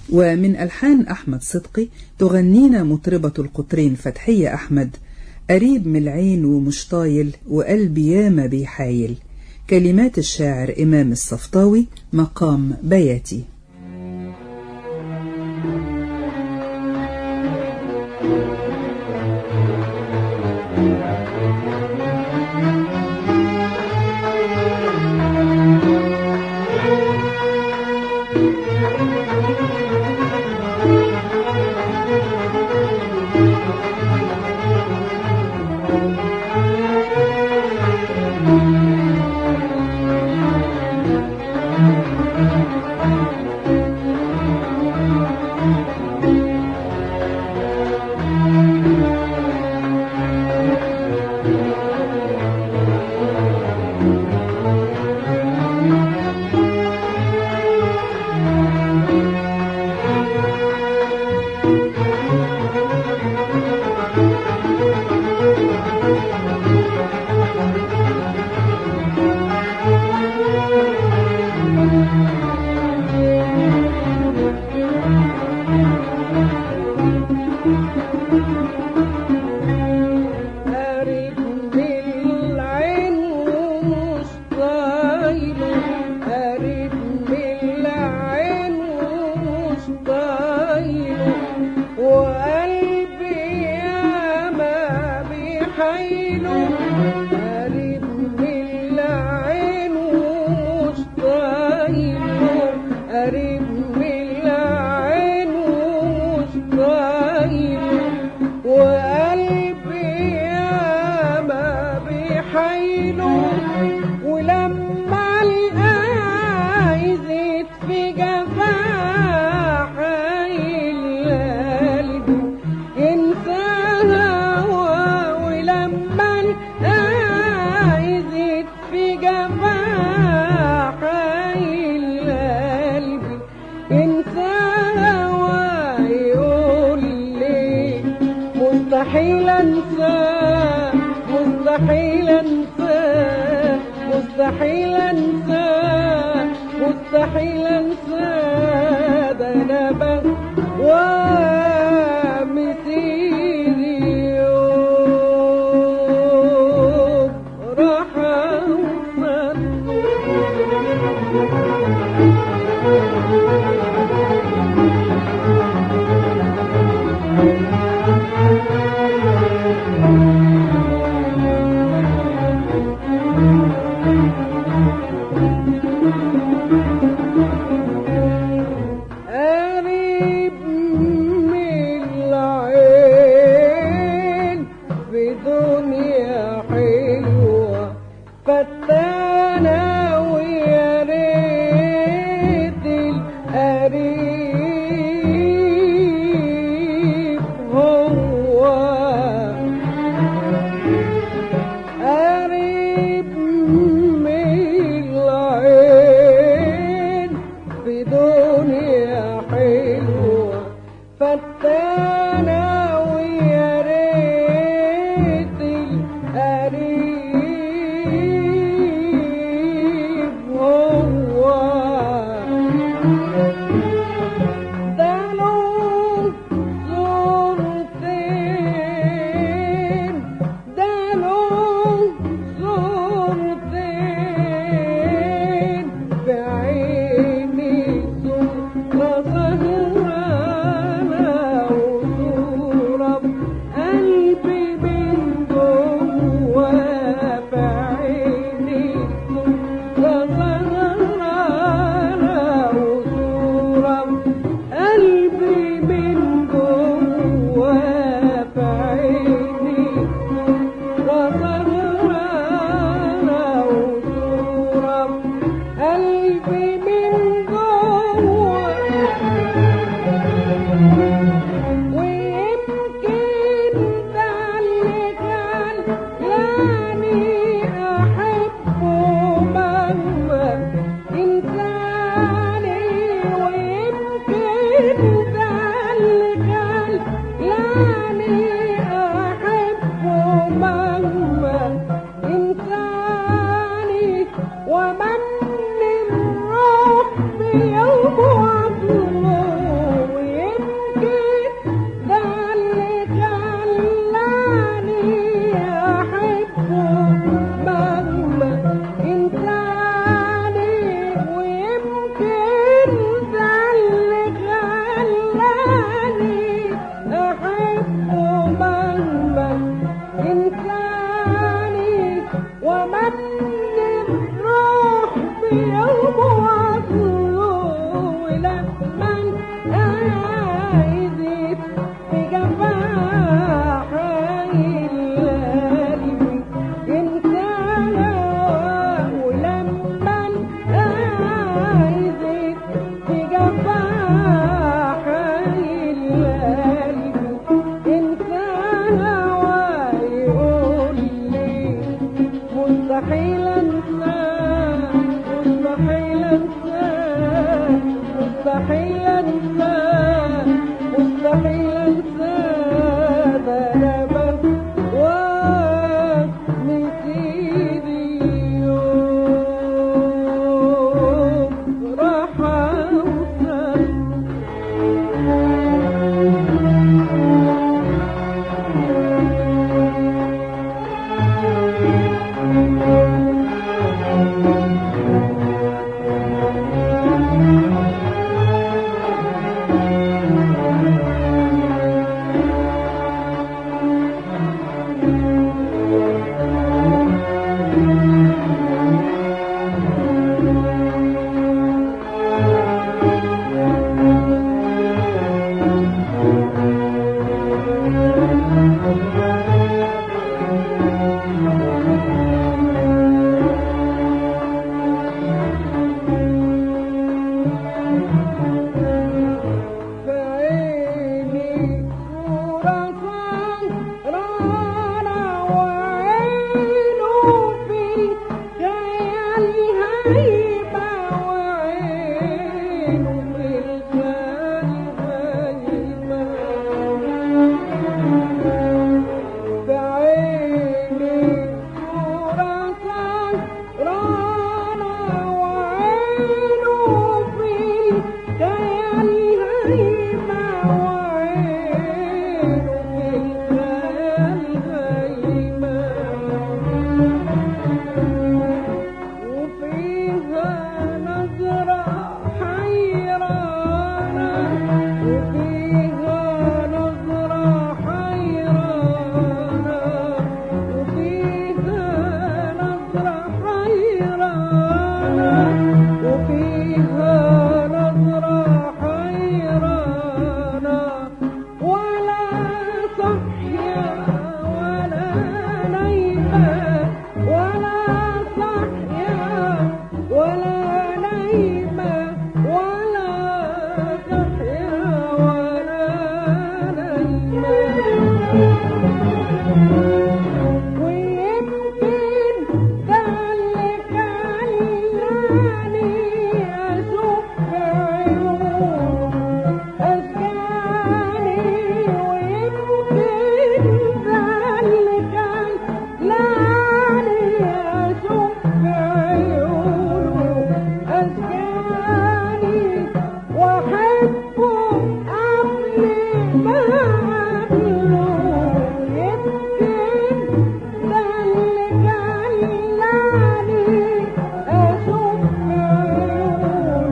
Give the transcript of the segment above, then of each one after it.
ومن ألحان أحمد صدقي تغنينا مطربة القطرين فتحية أحمد قريب من العين ومش طايل وقلبي ياما بيحايل كلمات الشاعر إمام الصفطاوي مقام بياتي قريب من العين ومش طايله قريب من العين ومش طايله وقلبي ياما بيحايله قريب من العين ومش طايله قريب من العين ومش طايله وقلبي ياما بيحايله ولما القاه يزيد في جفاح قلبي ينسى هوا ولما القاه يزيد في جفاح قلبي ينسى هوا يقول لي مستحيل انساه مستحيل انساه مستحيل انساه مستحيل انساه ده انا بهوى مسيري يوم راح اوصل قريب من العين في دنيا حلوة فتانة ويا ريت القريب هو قريب من العين في دنيا حلوة فتانة ويا ريت القريب هو ده له صورتين ده له صورتين في عيني صورة سهرانة وصورة بقلبي من جوا في عيني صورة سهرانة وصورة مستحيل انساه مستحيل انساه ده انا بس واسمتي يوم راح اوصل في عيني صورة سهرانة وعينه في خيال هيبة وعينه في الخيال هيبة في عيني صورة سهرانة وعينه في الخيال هيبة وعينه في الخيال هيبة وفيها نظرة حيرانة وفيها نظرة حيرانة وفيها نظرة حيرانة وفيها نظرة حيرانة ولا صحية ولا نايمة ولا صحية ولا نايمة ولا صحية ولا نايمة ويمكن ده اللي خلاني أشوف عيون أشكالي ويمكن ده اللي خلاني أشوف عيون أشكالي وأحبه قبل ما أقابله يمكن ده اللي خلاني أشوف عيون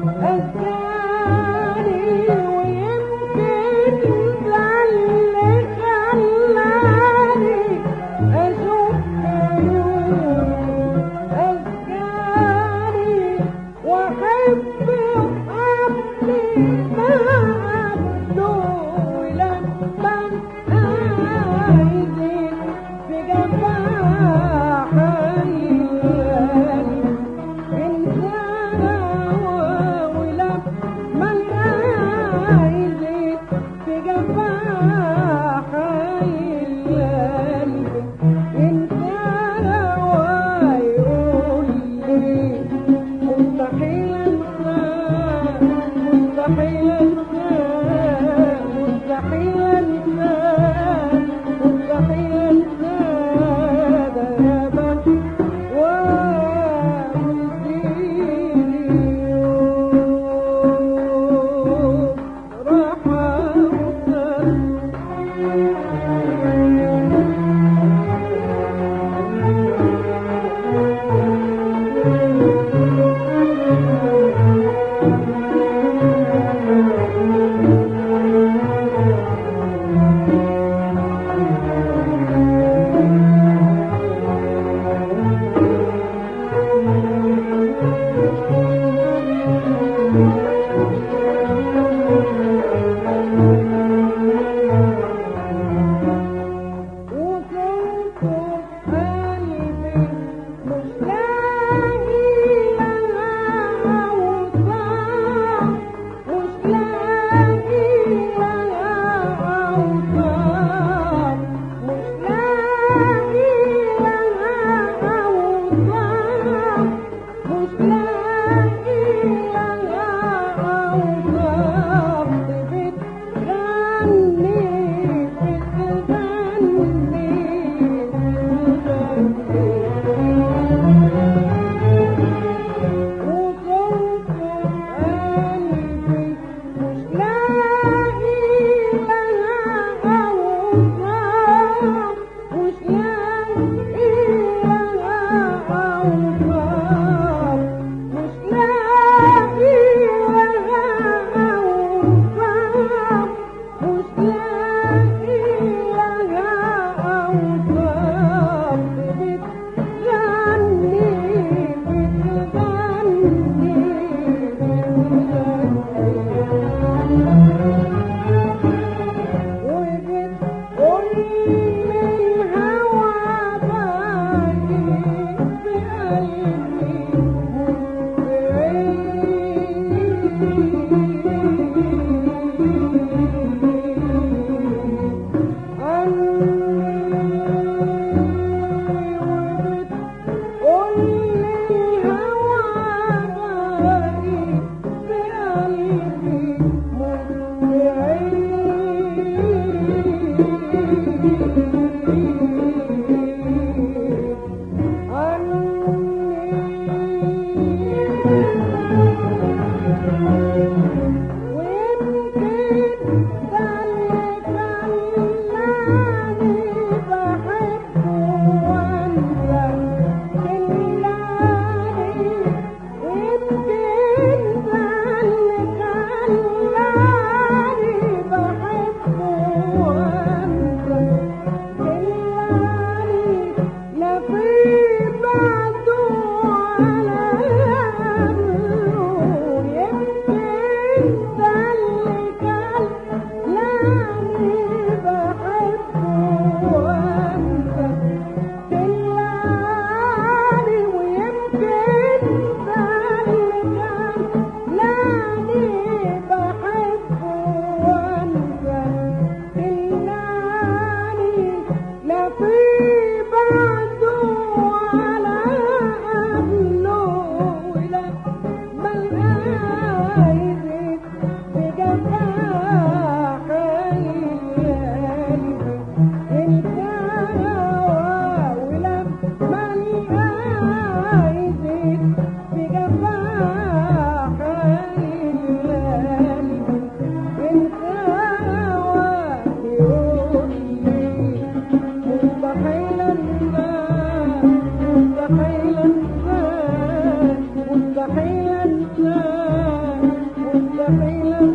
أشكالي ويمكن ده اللي خلاني أشوف عيون أشكالي وأحبه قبل ما أقابله ولما عايزين في جفاح الليالي إنسان ولما عايزين في جفاح الليالي إنسان ويقول لي مستحيل أنساه مستحيل أنساه مستحيل أنساه مستحيل أنساه ده يا بخت ومسيري يوم راح أوصل وكنت قلبي مش لاقي لها أوصاف مش لاقي لها أوصاف مش لاقي لها أوصاف مش لاقي لها إلى